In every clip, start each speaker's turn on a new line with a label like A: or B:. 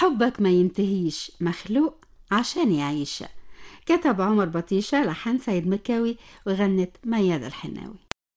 A: حبك ما ينتهيش مخلوق عشان يعيش كتب عمر بطيشة لحن سيد مكاوي وغنت ميادة الحناوي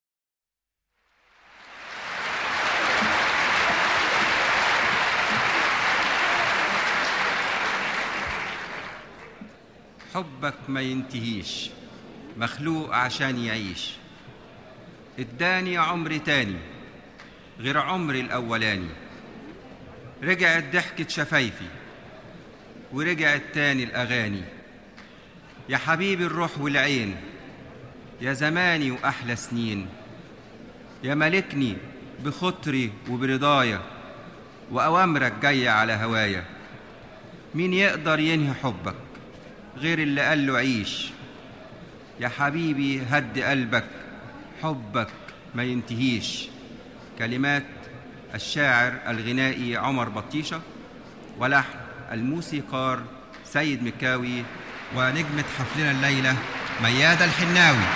B: حبك ما ينتهيش مخلوق عشان يعيش اداني عمر تاني غير عمري الأولاني رجعت ضحكة شفايفي ورجعت تاني الأغاني يا حبيبي الروح والعين يا زماني وأحلى سنين يا ملكني بخطري وبرضايا وأوامرك جاية على هوايا مين يقدر ينهي حبك غير اللي قال له عيش يا حبيبي هد قلبك حبك ما ينتهيش كلمات الشاعر الغنائي عمر بطيشة ولحن الموسيقار سيد مكاوي ونجمة حفلنا الليلة ميادة الحناوي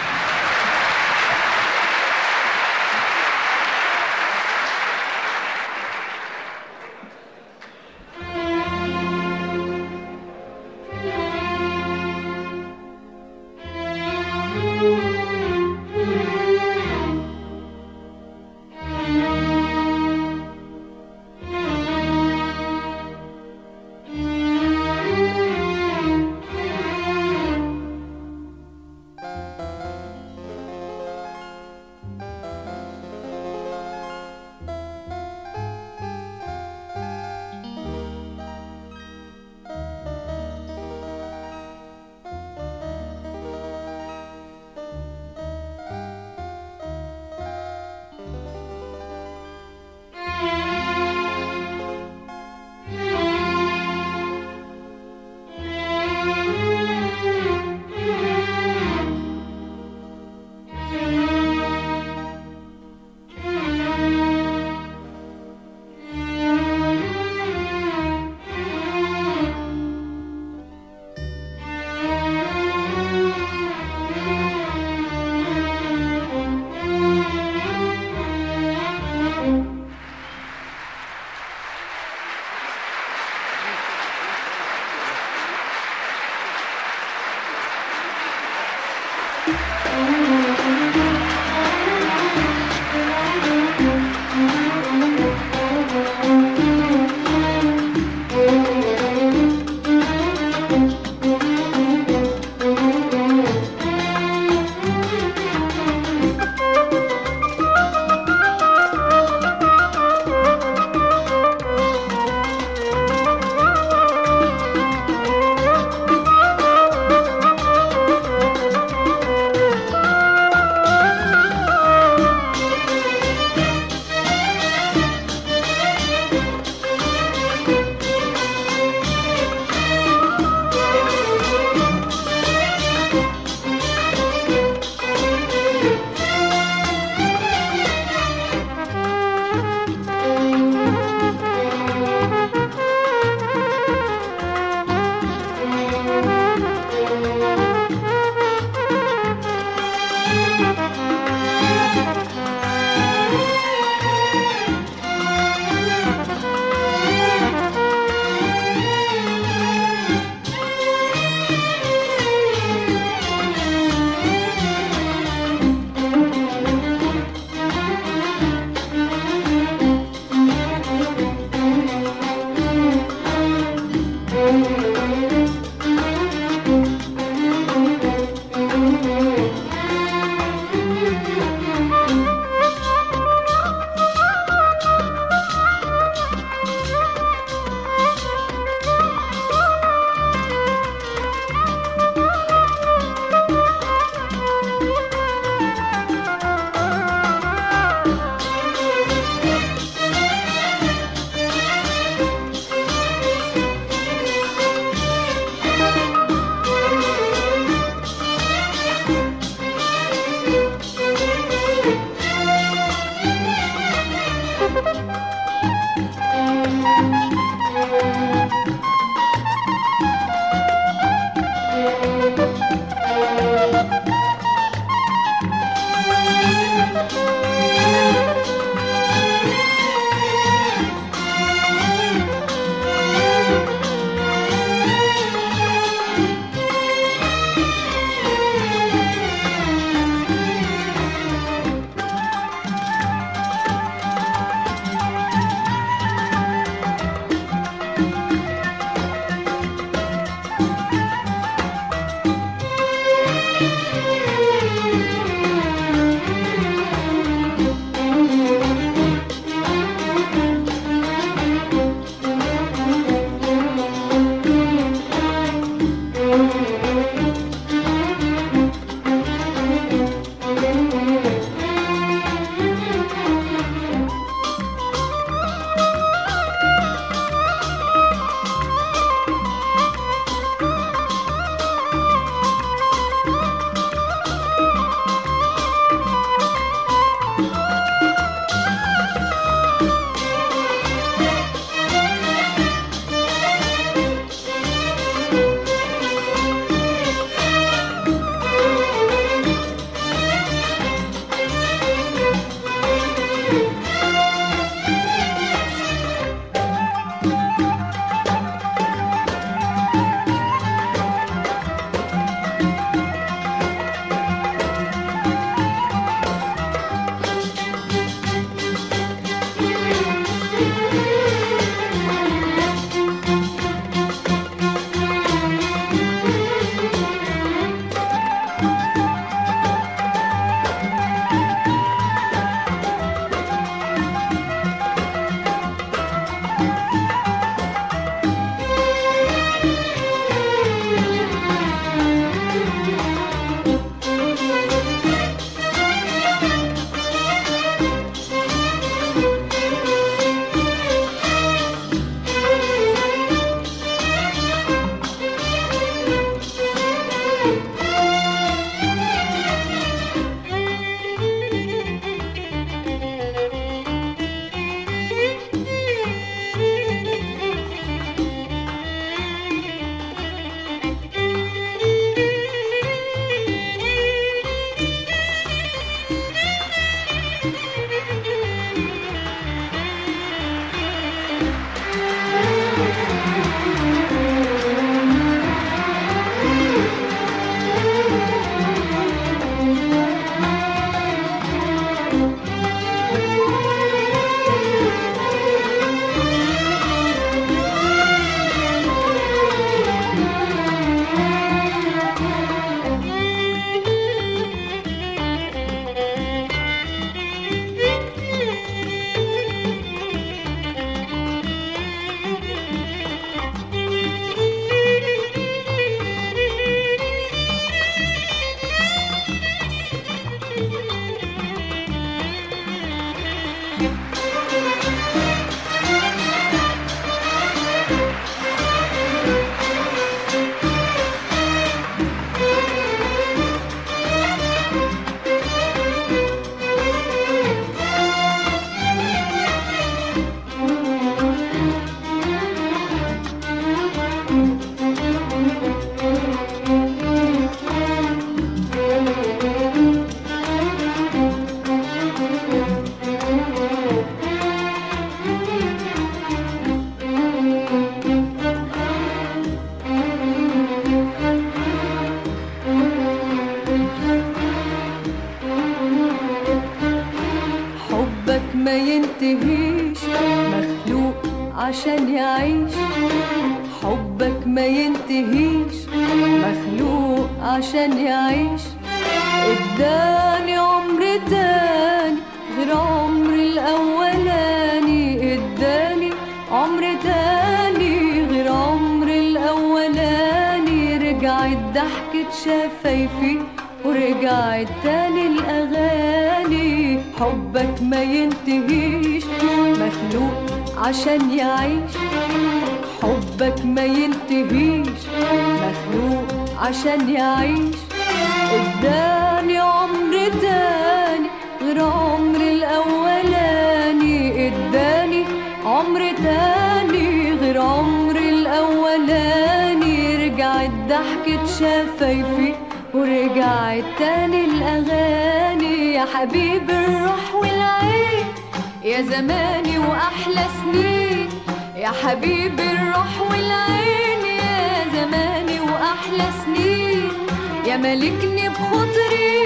C: ينتهيش مخلوق عشان يعيش حبك ما ينتهيش مخلوق عشان يعيش اداني عمر تاني غير عمر الاولاني اداني عمر تاني غير عمر الاولاني رجعت ضحكة شفايفي ورجعت تاني الاغاني حبك ما ينتهيش مخلوق عشان يعيش حبك ما ينتهيش مخلوق عشان يعيش اداني عمر تاني غير عمر الاولاني اداني عمر تاني غير عمر الاولاني رجعت ضحكة شفايفي ورجعت تاني الاغاني يا حبيب الروح والعين يا زماني واحلى سنين يا حبيب الروح والعين يا زماني واحلى سنين يا ملكني بخطري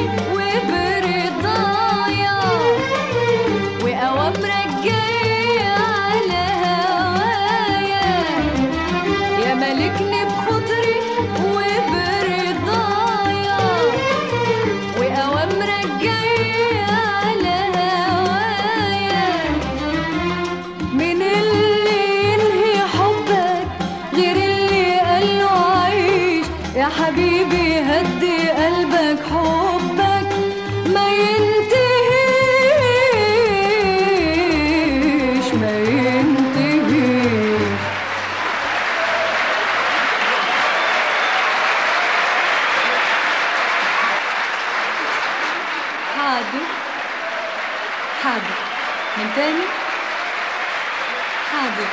C: وبرضايا واوامرك جايه على هوايا يا ملكني بخطري وبرضايا واوامرك جايه على هوايا من اللي ينهي حبك غير اللي قاله عيش يا حبيبي هدي قلبك حبك ما ينتهيش ما ينتهيش حاضر حاضر من تاني حاضر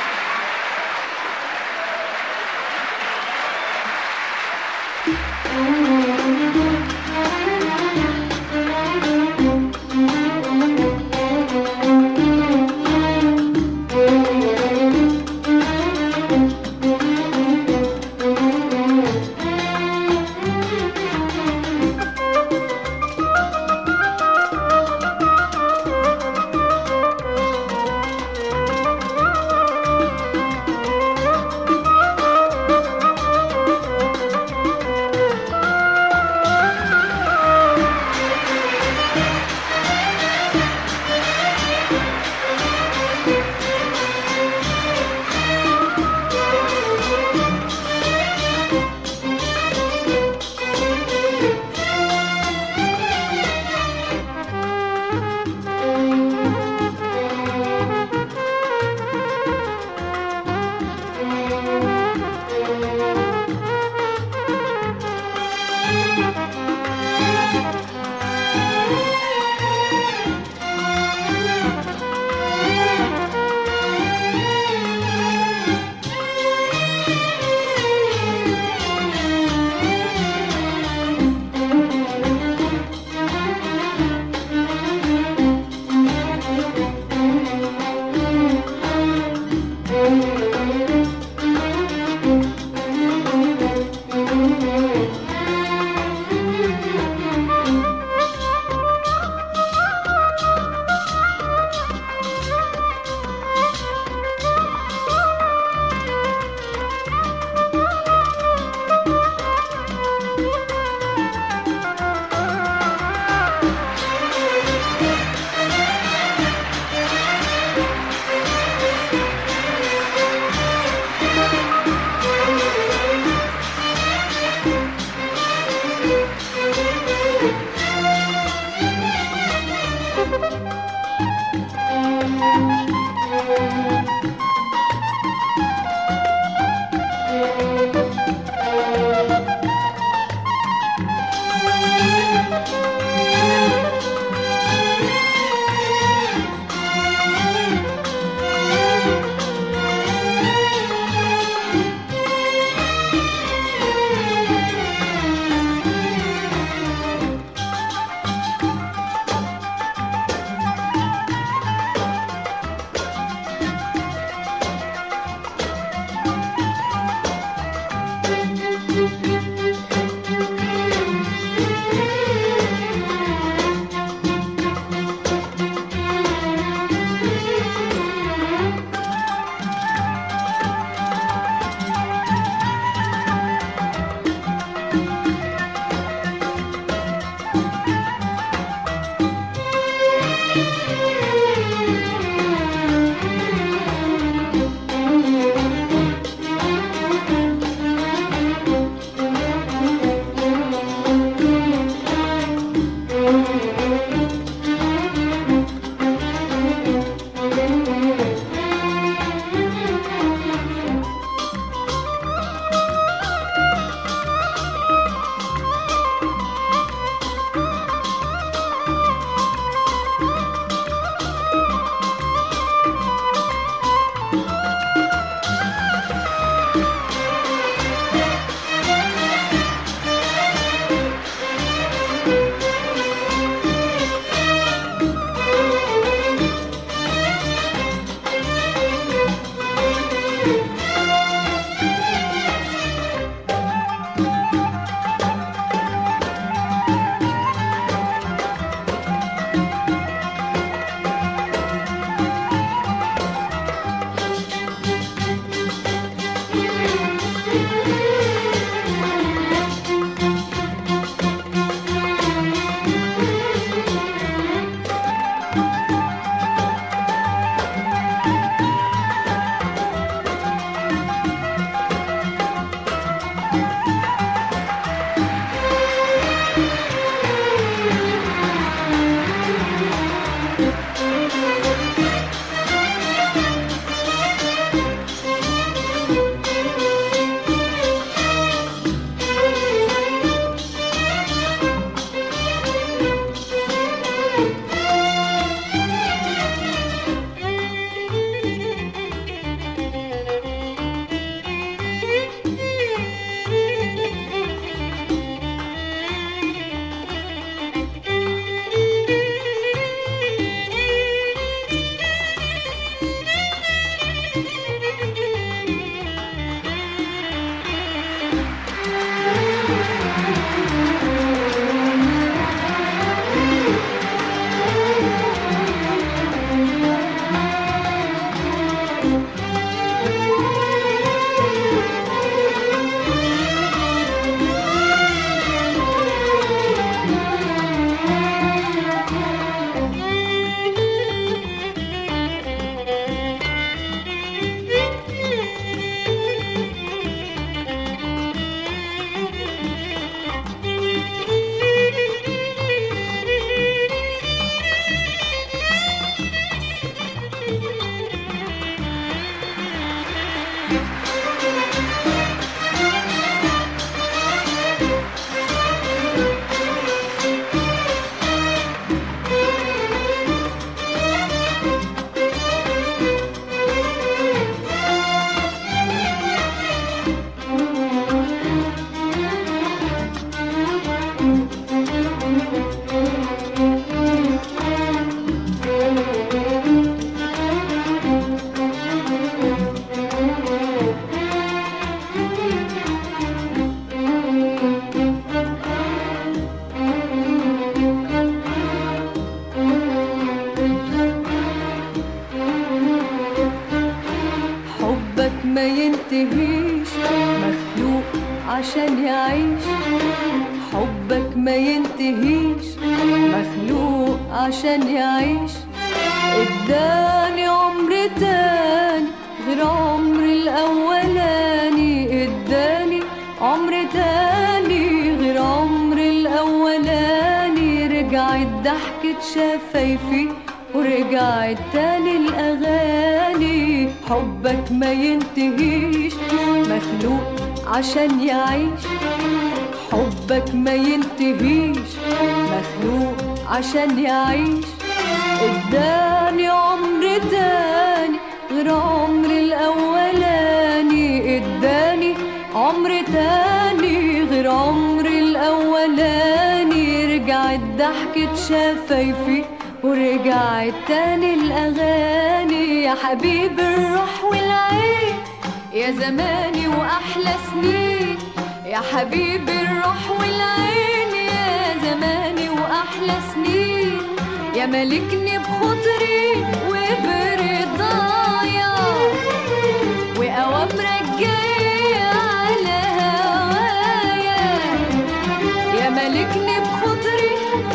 C: ينتهيش مخلوق عشان يعيش حبك ما ينتهيش مخلوق عشان يعيش اداني عمر تاني غير عمر الاولاني اداني عمر تاني غير عمر الاولاني رجعت ضحكة شفايفي ورجعت تاني الاغاني حبك ما ينتهيش مخلوق عشان يعيش حبك ما ينتهيش مخلوق عشان يعيش اداني عمر تاني غير عمر الاولاني اداني عمر تاني غير عمر الاولاني رجعت ضحكة شفايفي ورجعت تاني الاغاني يا حبيب الروح والعين يا زماني واحلى سنين يا حبيب الروح والعين يا زماني واحلى سنين يا ملكني بخطري وبرضايا واوامرك جايه على هوايا يا ملكني بخطري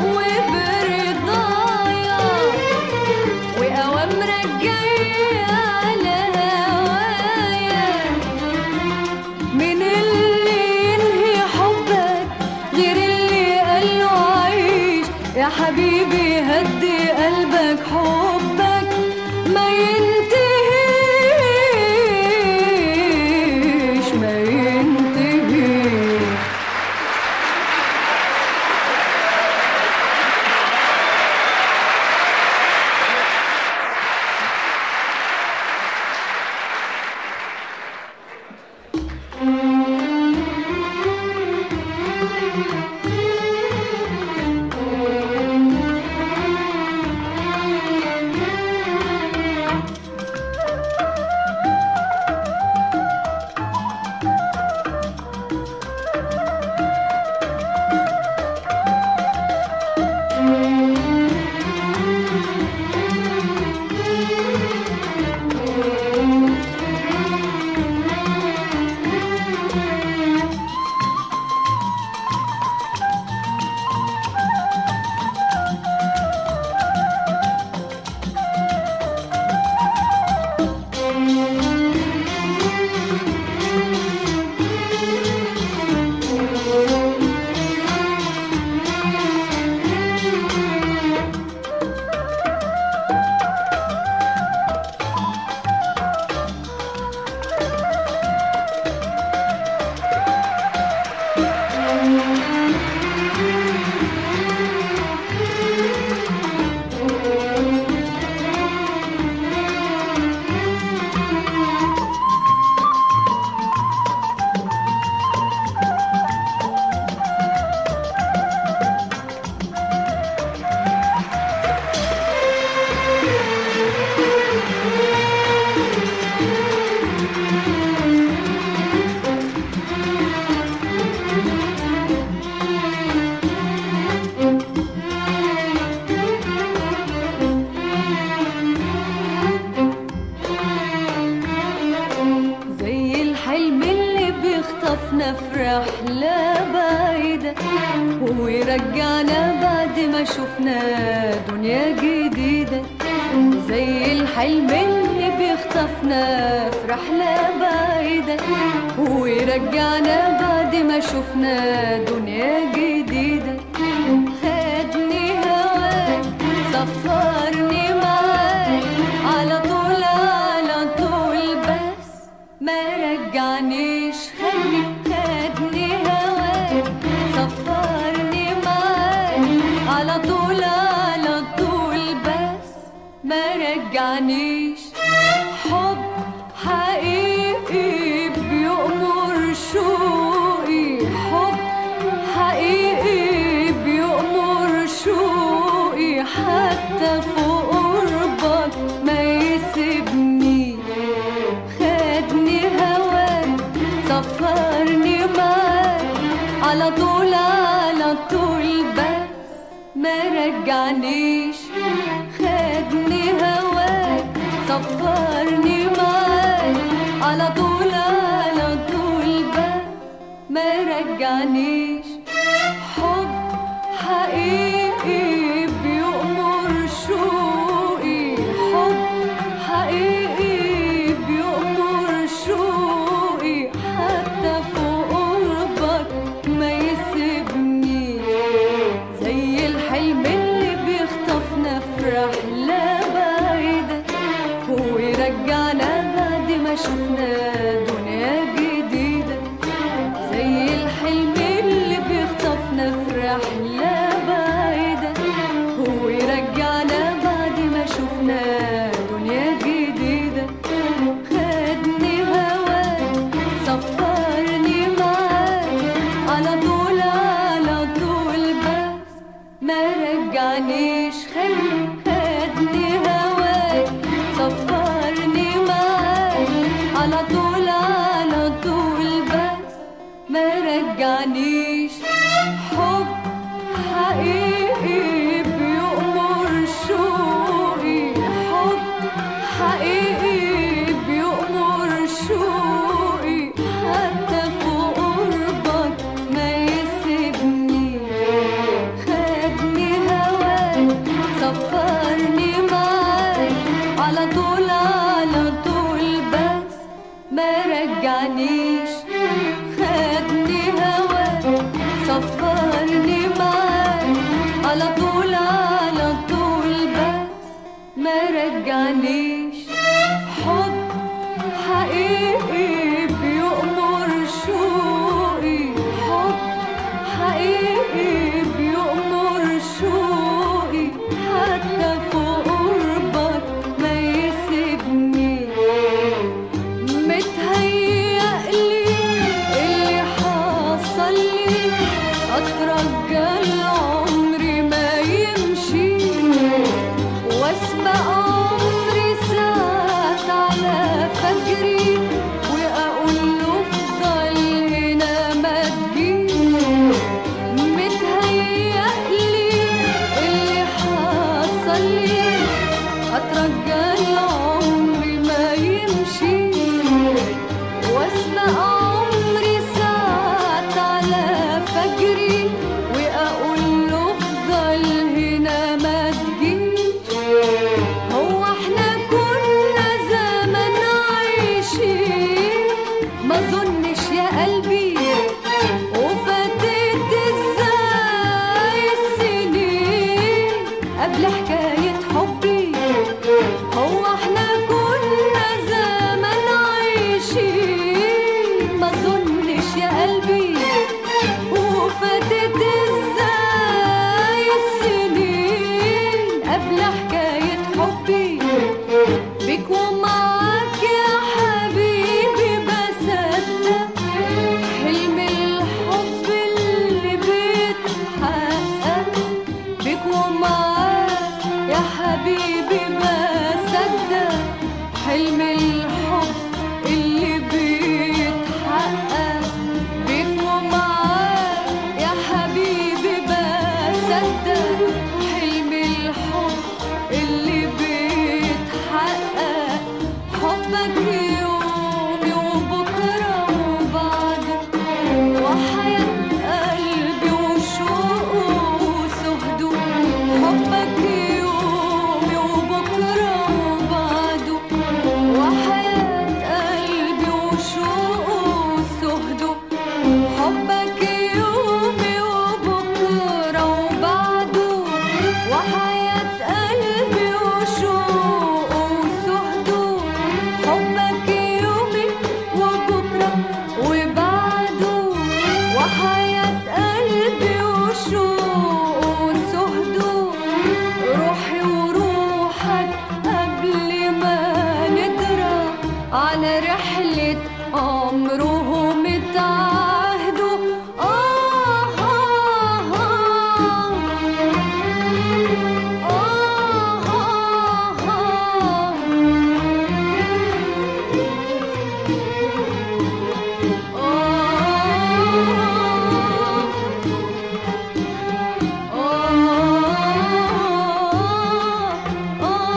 C: وبرضايا واوامرك جايه على هوايا من اللي ينهي حبك غير اللي قاله عيش يا حبيبي هدي قلبك حبك ما ينتهيش ما ينتهيش زي الحلم اللي بيخطفنا في رحلة بعيدة ويرجعنا بعد ما شفنا دنيا جديدة زي الحلم اللي بيخطفنا في رحلة بعيدة ويرجعنا بعد ما شفنا دنيا جديدة خدني هواك سفرني معاك على طول على طول بس ما رجعنيش خلي خدني هواك سفرني معاك على طول على طول بس ما رجعنيش حب حقيقي بيأمر شوقي حب حقيقي بيأمر شوقي حتى فوق قربك ما يسيبنيش خدني هواك سفرني معاك على طول على طول بس ما رجعنيش خدني هواك سفرني معاك على طول على مرجعنيش حب حقيقي بيأمر شوقي حب حقيقي بيأمر شوقي حتى في قربك ما يسيبنيش زي الحلم اللي بيخطفنا في رحلة بعيدة ويرجعنا بعد ما شفنا دنيا جديدة زي الحلم اللي بيخطفنا في رحلة بعيدة ويرجعنا بعد ما شفنا دنيا جديدة خدني هواك سفرني معاك على طول على طول بس ما رجعنيش خلي خدني هواك سفرني معاك على طول على طول بس ما رجعنيش حب حقيقي بيأمر شوقي حب حقيقي بيأمر شوقي حتى في قربك ما يسيبني خدني هواك سفرني معاك على طول على طول بس ما رجعنيش خدني هواك سفرني معاك على طول على طول بس ما رجعنيش حب حقيقي بيأمر شوقي حب حقيقي بيأمر شوقي حتى في قربك ما يسيبني متهيألي اللي حصل لي أترجى العمر ما يمشي واسبق عمري ساعات على فجري وأقول له افضل هنا ما تجيش متهيألي اللي حصل لي أترجى العمر ما يمشي واسمع عمري ساعات على فجري وأقول له افضل هنا ما تجيش هو احنا كنا زمان عايشين ما ظنش يا قلبي وفاتت ازاي السنين قبل حكاية حبي هو احنا كنا زمان عايشين ما ظنش يا قلبي وفاتت ازاي السنين قبل حكاية حبي بيك ومعاك يا حبيبي بصدق حلم الحب اللي بيتحقق بيك ومعاك يا حبيبي بصدق حلم الحب اللي بيتحقق بيك ومعاك يا حبيبي بصدق حلم الحب اللي بيتحقق حبك يومي وبكرة وبعده وحياة قلبي وشوقه وسهده حبك يومي وبكرة وبعده وحياة قلبي وشوقه وسهده حبك يومي وبكرة وبعده وحياة قلبي وشوقه وسهده حبك يومي وبكرة وبعده وحياة قلبي وشوقه وسهده روحي وروحك قبل ما ندرى على رحلة عمرهم اتعهدوا آه آه آه آه آه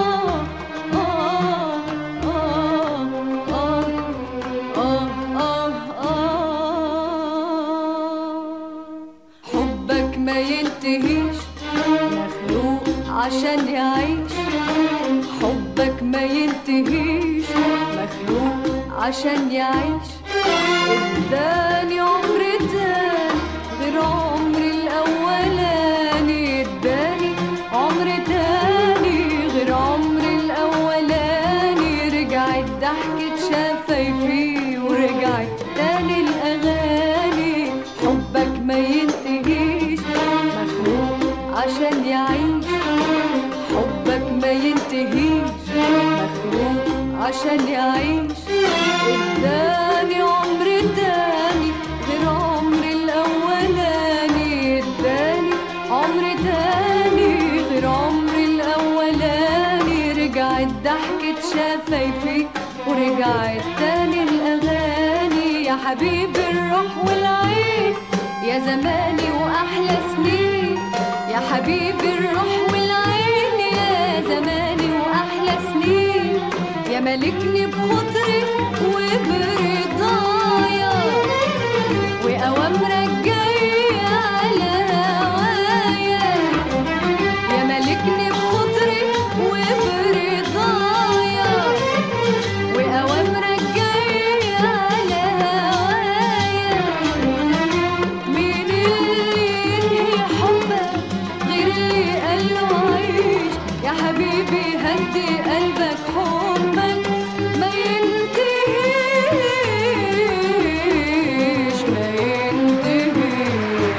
C: آه عشان يعيش حبك ما ينتهيش مخلوق عشان يعيش اداني عمر تاني غير عمر الاولاني اداني عمر تاني غير عمر الاولاني رجعت ضحكة شفايفي ورجعت تاني الاغاني حبك ما ينتهيش مخلوق عشان يعيش حبك ما ينتهيش مخلوق عشان يعيش اداني عمر تاني غير عمر الاولاني اداني عمر تاني غير عمر الاولاني رجعت ضحكة شفايفي ورجعت تاني الاغاني يا حبيب الروح والعين يا زماني واحلى سنين يا حبيب الروح والعين يا زماني واحلى سنين يا ملكني بخطري وبرضايا واوامرك جايه على هوايا يا ملكني بخطري وبرضايا واوامرك جايه على هوايا مين اللي ينهي حبك غير اللي قاله عيش يا حبيبي هدي قلبك حبك ما ينتهيش ما ينتهيش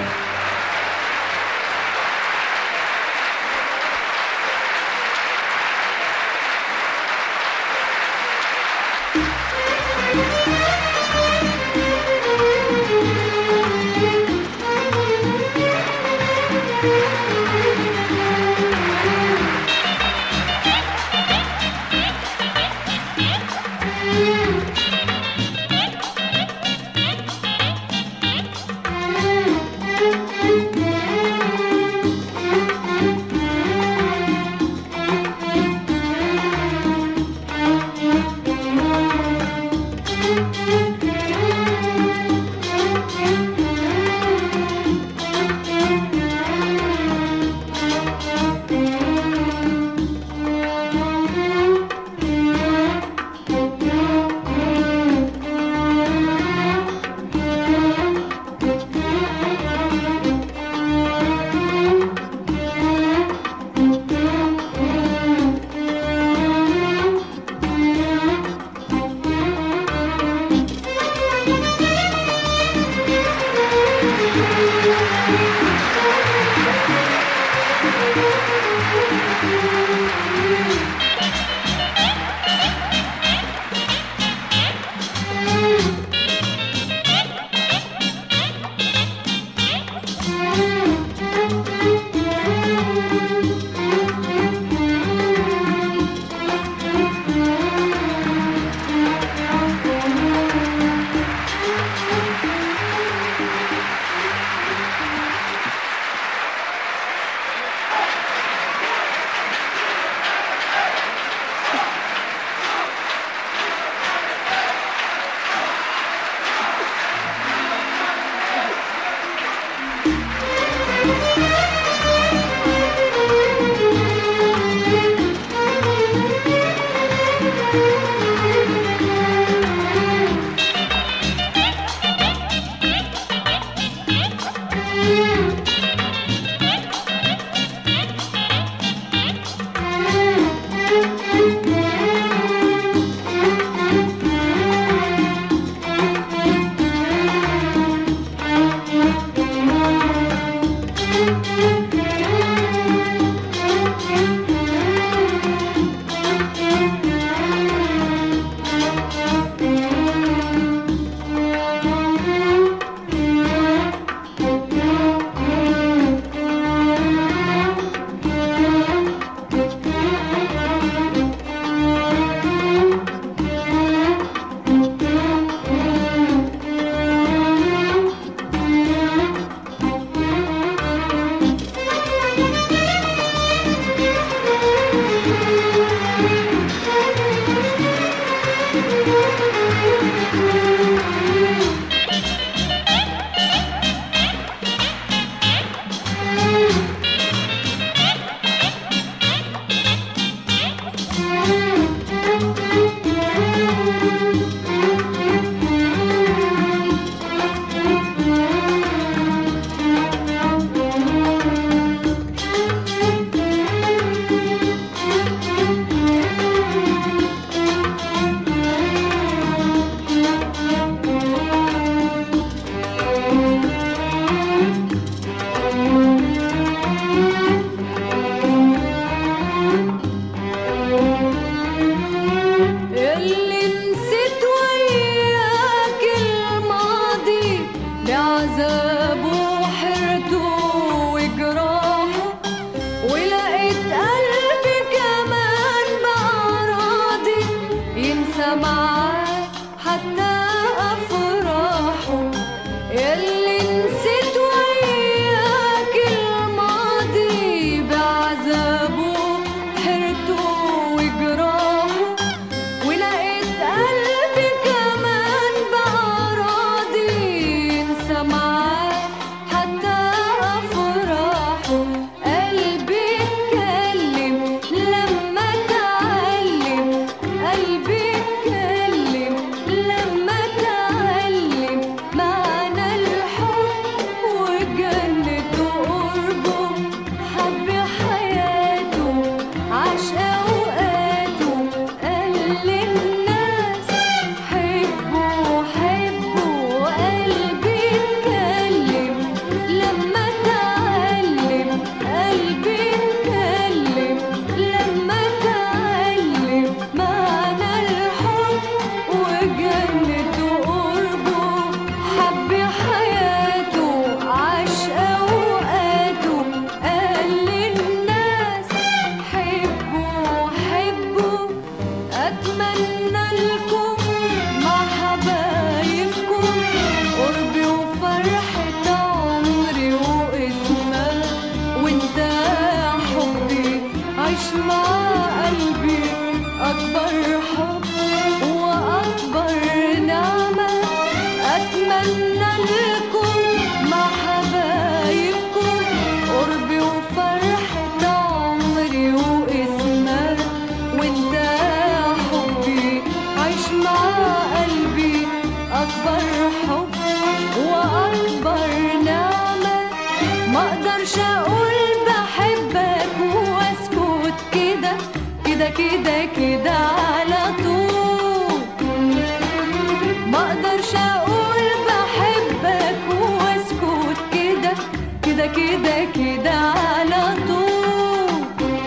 C: حب وأكبر نعمة ما أقدرش أقول بحبك وأسكت كده كده كده كده على طول ما اقدرش اقول بحبك واسكت كده كده كده كده على طول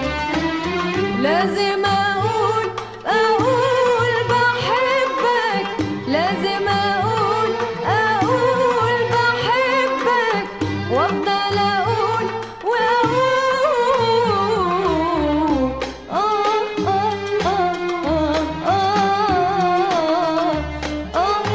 C: لازم اقول اقول بحبك لازم اقول اقول بحبك وافضل اقول واقول آه آه آه آه آه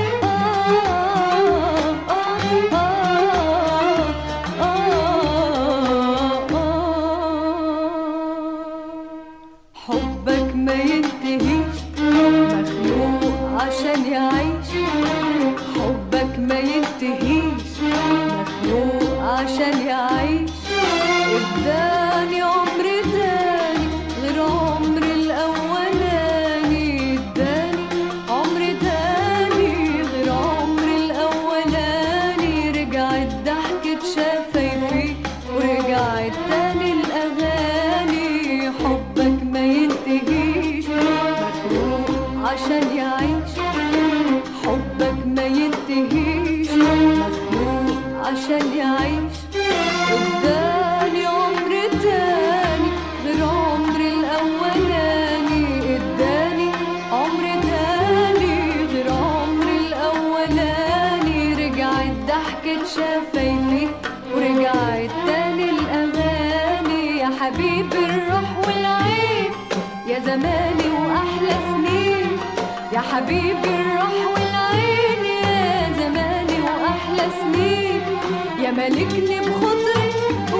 C: حبك ما ينتهيش مخلوق عشان يعيش حبك ما ينتهيش مخلوق عشان يعيش اداني عمر تاني غير عمر الاولاني اداني عمر تاني غير عمر الاولاني رجعت ضحكة شفايفي ورجعت تاني الاغاني حبك ما ينتهيش مخلوق عشان يعيش حبك ما ينتهيش مخلوق عشان يعيش اداني عمر تاني غير عمر الاولاني اداني عمر تاني غير عمر الاولاني رجعت ضحكة شفايفي ورجعت تاني الاغاني يا حبيبي الروح والعين يا زماني واحلى سنين يا حبيبي الروح والعين يا زماني واحلى سنين يا ملكني بخطري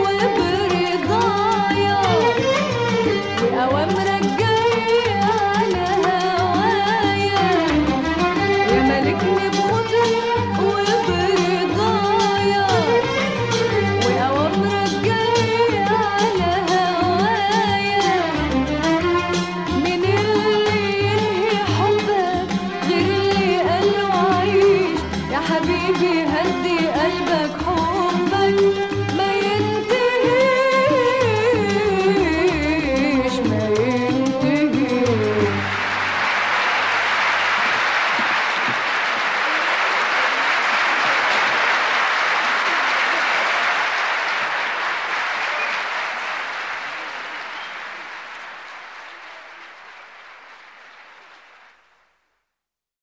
C: وبرضايا وأوامرك جاية على هوايا يا ملكني بخطري وبرضايا وأوامرك جاية على هوايا من اللي ينهي حبك غير اللي قاله عيش يا حبيبي هدي قلبك حبك